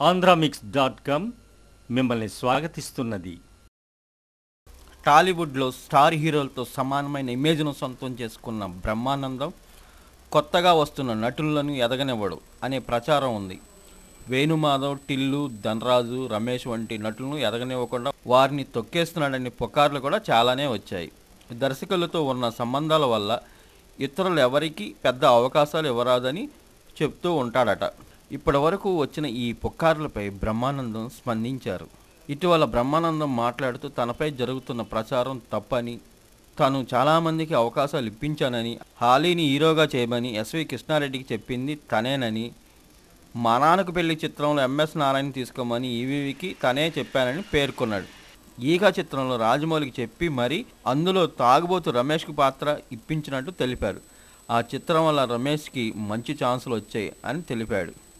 Andhramix dot com మిమ్మల్ని స్వాగతిస్తున్నది టాలీవుడ్లో star హీరోలతో సమానమైన ఇమేజ్ను సొంతం చేసుకున్న బ్రహ్మానందం కొత్తగా వస్తున్న నటులను ఎదగనివ్వడు అనే ప్రచారం ఉంది వేణుమాధవ్ టిల్లు ధనరాజు రమేష్ వంటి నటులను ఎదగనివ్వకుండా వారిని తొక్కేస్తున్నాడనే పుకార్లు కూడా చాలానే వచ్చాయి దర్శకులతో ఉన్న సంబంధాల వల్ల ఇతరులు ఎవరికి పెద్ద అవకాశాలు ఇవ్వరాదని చెప్తూ ఉంటాడట ఇప్పటివరకు వచ్చిన ఈ పుకార్లపై బ్రహ్మానందం స్పందించారు ఇటీవల బ్రహ్మానందం మాట్లాడుతూ తనపై జరుగుతున్న ప్రచారం తప్పని తాను చాలామందికి అవకాశాలు ఇప్పించానని హాలీని హీరోగా చేయమని ఎస్వి కృష్ణారెడ్డికి చెప్పింది తనేనని మా నాన్నకు పెళ్లి చిత్రంలో ఎంఎస్ నారాయణ తీసుకోమని ఈవీవికి తనే చెప్పానని పేర్కొన్నాడు ఈగా చిత్రంలో రాజమౌళికి చెప్పి మరి అందులో తాగుబోతు రమేష్కు పాత్ర ఇప్పించినట్టు తెలిపారు ఆ చిత్రం వల్ల రమేష్కి మంచి ఛాన్సులు వచ్చాయి అని తెలిపాడు